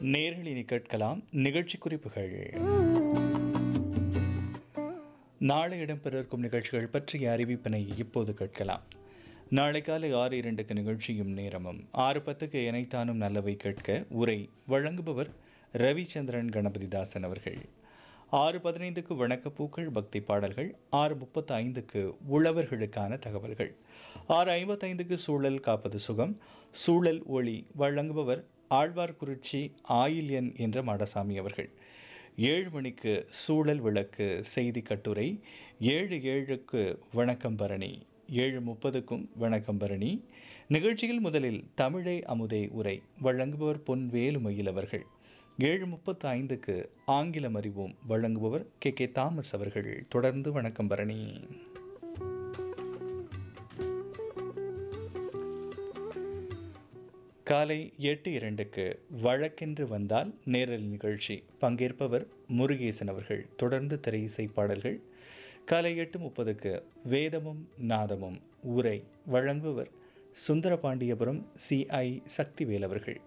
நேர்களினி கேட்கலாம் நிகழ்ச்சி குறிப்புகள் நாளை இடம்பெற இருக்கும் நிகழ்ச்சிகள் பற்றிய அறிவிப்பினை இப்போது கேட்கலாம் நாளை காலை ஆறு இரண்டுக்கு நிகழ்ச்சியும் நேரமும் ஆறு பத்துக்கு இணைத்தானும் நல்லவை கேட்க உரை வழங்குபவர் ரவிச்சந்திரன் கணபதிதாசன் அவர்கள் ஆறு பதினைந்துக்கு வணக்கப்பூக்கள் பக்தி பாடல்கள் ஆறு முப்பத்து ஐந்துக்கு உழவர்களுக்கான தகவல்கள் ஆறு ஐம்பத்தைந்துக்கு சூழல் காப்பது சுகம் சூழல் ஒளி வழங்குபவர் ஆழ்வார்குறிச்சி ஆயில்யன் என்ற மாடசாமி அவர்கள் ஏழு மணிக்கு சூழல் விளக்கு செய்தி கட்டுரை ஏழு ஏழுக்கு வணக்கம் பரணி ஏழு முப்பதுக்கும் வணக்கம் பரணி நிகழ்ச்சியில் முதலில் தமிழை அமுதே உரை வழங்குபவர் பொன் வேலுமயில் அவர்கள் ஏழு முப்பத்து ஐந்துக்கு ஆங்கிலம் அறிவோம் வழங்குபவர் கே கே தாமஸ் அவர்கள் தொடர்ந்து வணக்கம் பரணி காலை எட்டு இரண்டுக்கு வழக்கென்று வந்தால் நேரல் நிகழ்ச்சி பங்கேற்பவர் முருகேசன் அவர்கள் தொடர்ந்து திரையிசை பாடல்கள் காலை எட்டு முப்பதுக்கு வேதமும் நாதமும் உரை வழங்குபவர் சுந்தரபாண்டியபுரம் சிஐ சக்திவேல் அவர்கள்